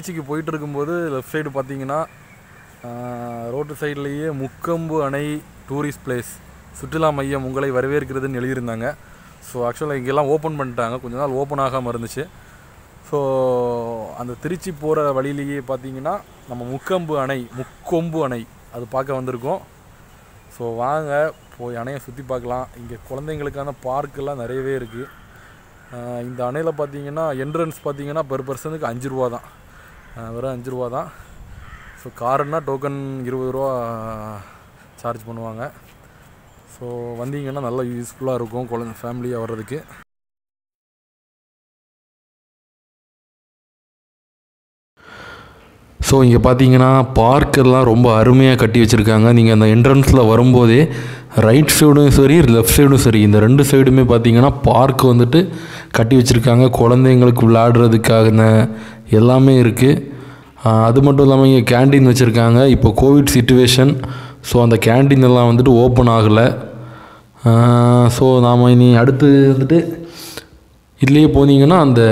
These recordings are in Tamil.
திருச்சிக்கு போயிட்டு இருக்கும்போது லெஃப்ட் சைடு பார்த்தீங்கன்னா ரோட்டு சைட்லேயே முக்கொம்பு அணை டூரிஸ்ட் பிளேஸ் சுற்றுலா மையம் உங்களை வரவேற்கிறதுன்னு எழுதியிருந்தாங்க ஸோ ஆக்சுவலாக இங்கெல்லாம் ஓப்பன் பண்ணிட்டாங்க கொஞ்ச நாள் ஓப்பன் ஆகாமல் இருந்துச்சு ஸோ அந்த திருச்சி போகிற வழியிலேயே பார்த்தீங்கன்னா நம்ம முக்கொம்பு அணை முக்கொம்பு அணை அது பார்க்க வந்திருக்கோம் ஸோ வாங்க போய் அணையை சுற்றி பார்க்கலாம் இங்கே குழந்தைங்களுக்கான பார்க்கெல்லாம் நிறையவே இருக்குது இந்த அணையில் பார்த்தீங்கன்னா என்ட்ரன்ஸ் பார்த்தீங்கன்னா பெர் பர்சனுக்கு அஞ்சு ரூபா தான் ஆஹ் வெறும் அஞ்சு ரூபா தான் ஸோ காருன்னா டோக்கன் இருபது ரூபா சார்ஜ் பண்ணுவாங்க ஸோ வந்தீங்கன்னா நல்லா யூஸ்ஃபுல்லாக இருக்கும் குழந்தை ஃபேமிலியாக வர்றதுக்கு ஸோ இங்கே பார்த்தீங்கன்னா பார்க்கெல்லாம் ரொம்ப அருமையாக கட்டி வச்சுருக்காங்க நீங்கள் அந்த என்ட்ரன்ஸில் வரும்போதே ரைட் சைடும் சரி லெஃப்ட் சைடும் சரி இந்த ரெண்டு சைடுமே பார்த்தீங்கன்னா பார்க் வந்துட்டு கட்டி வச்சுருக்காங்க குழந்தைங்களுக்கு விளையாடுறதுக்கான எல்லாமே இருக்குது அது மட்டும் இல்லாமல் இங்கே கேண்டீன் வச்சுருக்காங்க இப்போ கோவிட் சுச்சுவேஷன் ஸோ அந்த கேண்டீன் எல்லாம் வந்துட்டு ஓப்பன் ஆகலை ஸோ நாம் இனி அடுத்து வந்துட்டு இதுலேயே போனீங்கன்னா அந்த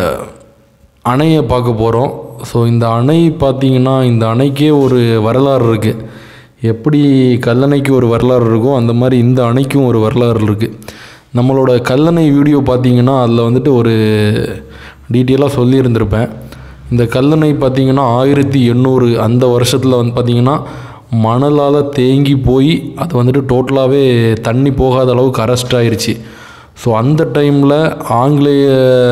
அணையை பார்க்க போகிறோம் ஸோ இந்த அணை பார்த்தீங்கன்னா இந்த அணைக்கே ஒரு வரலாறு இருக்குது எப்படி கல்லணைக்கு ஒரு வரலாறு இருக்கோ அந்த மாதிரி இந்த அணைக்கும் ஒரு வரலாறு இருக்குது நம்மளோட கல்லணை வீடியோ பார்த்தீங்கன்னா அதில் வந்துட்டு ஒரு டீட்டெயிலாக சொல்லியிருந்திருப்பேன் இந்த கல்லணை பார்த்தீங்கன்னா ஆயிரத்தி எண்ணூறு அந்த வருஷத்தில் வந்து பார்த்தீங்கன்னா மணலால் தேங்கி போய் அது வந்துட்டு டோட்டலாகவே தண்ணி போகாத அளவுக்கு அரெஸ்ட் ஆயிருச்சு ஸோ அந்த டைமில் ஆங்கிலேய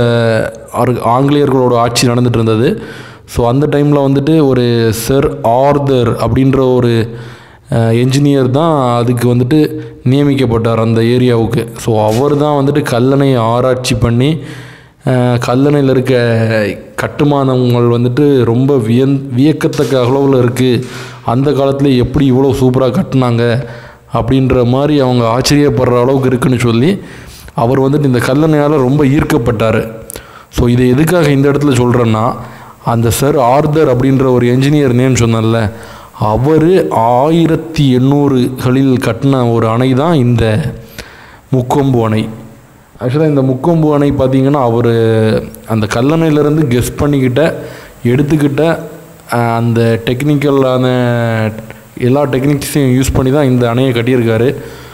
ஆர்- ஆங்கிலேயர்களோட ஆட்சி நடந்துட்டு இருந்தது ஸோ அந்த டைமில் வந்துட்டு ஒரு சர் ஆர்தர் அப்படின்ற ஒரு என்ஜினியர் தான் அதுக்கு வந்துட்டு நியமிக்கப்பட்டார் அந்த ஏரியாவுக்கு ஸோ அவர் தான் வந்துட்டு கல்லணையை ஆராய்ச்சி பண்ணி அஹ், கல்லணையில் இருக்க கட்டுமானங்கள் வந்துட்டு ரொம்ப வியந் வியக்கத்தக்க அளவில் இருக்குது அந்த காலத்தில் எப்படி இவ்வளோ சூப்பராக கட்டினாங்க அப்படின்ற மாதிரி அவங்க ஆச்சரியப்படுற அளவுக்கு இருக்குன்னு சொல்லி அவர் வந்துட்டு இந்த கல்லணையால் ரொம்ப ஈர்க்கப்பட்டார் ஸோ இதை எதுக்காக இந்த இடத்துல சொல்கிறேன்னா அந்த சார் ஆர்தர் அப்படின்ற ஒரு என்ஜினியர் நேம் சொன்னேன்ல அவர் ஆயிரத்தி எண்ணூறுகளில் கட்டின ஒரு அணை தான் இந்த முக்கொம்பு அணை ஆக்சுவலாக இந்த முக்கொம்பு அணை பார்த்தீங்கன்னா அவர் அந்த கல்லணையிலேருந்து கெஸ் பண்ணிக்கிட்ட எடுத்துக்கிட்ட அஹ், அந்த டெக்னிக்கலான எல்லா டெக்னிக்ஸையும் யூஸ் பண்ணி தான் இந்த அணையை கட்டியிருக்காரு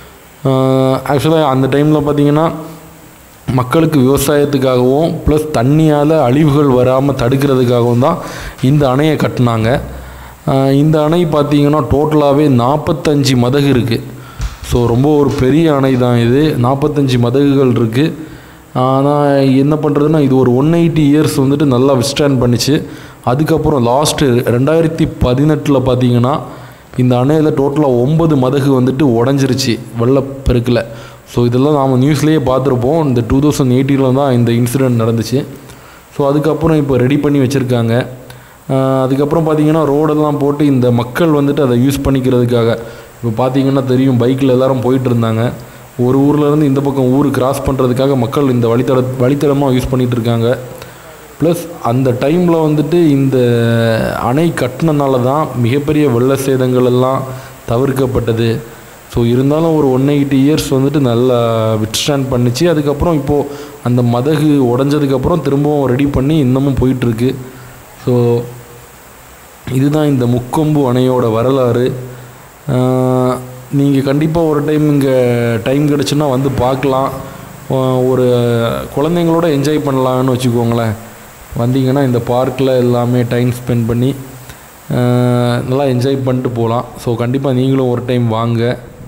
ஆக்சுவலாக அந்த டைமில் பார்த்தீங்கன்னா மக்களுக்கு விவசாயத்துக்காகவும் ப்ளஸ் தண்ணியால் அழிவுகள் வராமல் தடுக்கிறதுக்காகவும் தான் இந்த அணையை கட்டினாங்க ஆஹ் இந்த அணை பார்த்தீங்கன்னா டோட்டலாகவே நாற்பத்தஞ்சு மதகு இருக்குது ஸோ ரொம்ப ஒரு பெரிய அணை தான் இது நாற்பத்தஞ்சு மதகுகள் இருக்குது ஆனால் என்ன பண்ணுறதுன்னா இது ஒரு ஒன் எயிட்டி இயர்ஸ் வந்துட்டு நல்லா விஸ்டாண்ட் பண்ணிச்சு அதுக்கப்புறம் லாஸ்ட்டு ரெண்டாயிரத்தி பதினெட்டில் பார்த்தீங்கன்னா இந்த அணையில் டோட்டலாக ஒன்பது மதகு வந்துட்டு உடஞ்சிருச்சு வெள்ளப்பெருக்கில் ஸோ இதெல்லாம் நாம் நியூஸ்லேயே பார்த்துருப்போம் இந்த டூ தௌசண்ட் எயிட்டீனில் தான் இந்த இன்சிடெண்ட் நடந்துச்சு ஸோ அதுக்கப்புறம் இப்போ ரெடி பண்ணி வச்சுருக்காங்க அதுக்கப்புறம் பார்த்தீங்கன்னா ரோடெல்லாம் போட்டு இந்த மக்கள் வந்துட்டு அதை யூஸ் பண்ணிக்கிறதுக்காக இப்போ பார்த்தீங்கன்னா தெரியும் பைக்கில் எல்லாரும் போயிட்டு இருந்தாங்க ஒரு ஊர்லேருந்து இந்த பக்கம் ஊர் கிராஸ் பண்ணுறதுக்காக மக்கள் இந்த வழித்தட வழித்தடமாக யூஸ் பண்ணிகிட்டு இருக்காங்க ப்ளஸ் அந்த டைமில் வந்துட்டு இந்த அணை கட்டினனால தான் மிகப்பெரிய வெள்ள சேதங்கள் எல்லாம் தவிர்க்கப்பட்டது ஸோ இருந்தாலும் ஒரு ஒன் எயிட்டி இயர்ஸ் வந்துட்டு நல்லா விட்ஸ்டாண்ட் பண்ணிச்சு அதுக்கப்புறம் இப்போது அந்த மதகு உடஞ்சதுக்கப்புறம் திரும்பவும் ரெடி பண்ணி இன்னமும் போயிட்டுருக்கு ஸோ இதுதான் இந்த முக்கொம்பு அணையோட வரலாறு நீங்கள் கண்டிப்பாக ஒரு டைம் இங்கே டைம் கிடச்சுன்னா வந்து பார்க்கலாம் ஆஹ் ஒரு குழந்தைங்களோட என்ஜாய் பண்ணலாம்னு வச்சுக்கோங்களேன் வந்தீங்கன்னா இந்த பார்க்கில் எல்லாமே டைம் ஸ்பெண்ட் பண்ணி ஆஹ் நல்லா என்ஜாய் பண்ணிட்டு போகலாம் ஸோ கண்டிப்பாக நீங்களும் ஒரு டைம் வாங்க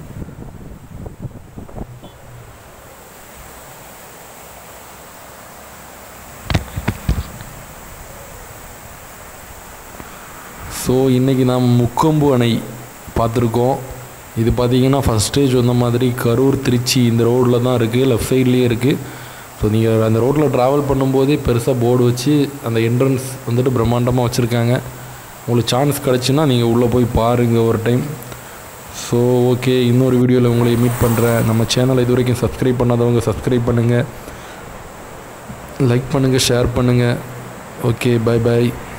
ஸோ இன்றைக்கி நாம் முக்கொம்பு அணை பார்த்துருக்கோம் இது பார்த்தீங்கன்னா ஃபஸ்ட் ஸ்டேஜ் வந்த மாதிரி கரூர் திருச்சி இந்த ரோட்டில் தான் இருக்குது லெஃப்ட் சைட்லேயே இருக்குது ஸோ நீங்கள் அந்த ரோட்டில் ட்ராவல் பண்ணும்போதே பெருசாக போர்டு வச்சு அந்த என்ட்ரன்ஸ் வந்துட்டு பிரம்மாண்டமாக வச்சுருக்காங்க உங்களுக்கு சான்ஸ் கிடச்சுன்னா நீங்கள் உள்ளே போய் பாருங்கள் ஒரு டைம் ஸோ ஓகே இன்னொரு வீடியோவில் உங்களை மீட் பண்ணுறேன் நம்ம சேனலை இது வரைக்கும் சப்ஸ்கிரைப் பண்ணாதவங்க சப்ஸ்கிரைப் பண்ணுங்கள் லைக் பண்ணுங்கள் ஷேர் பண்ணுங்கள் ஓகே பை பை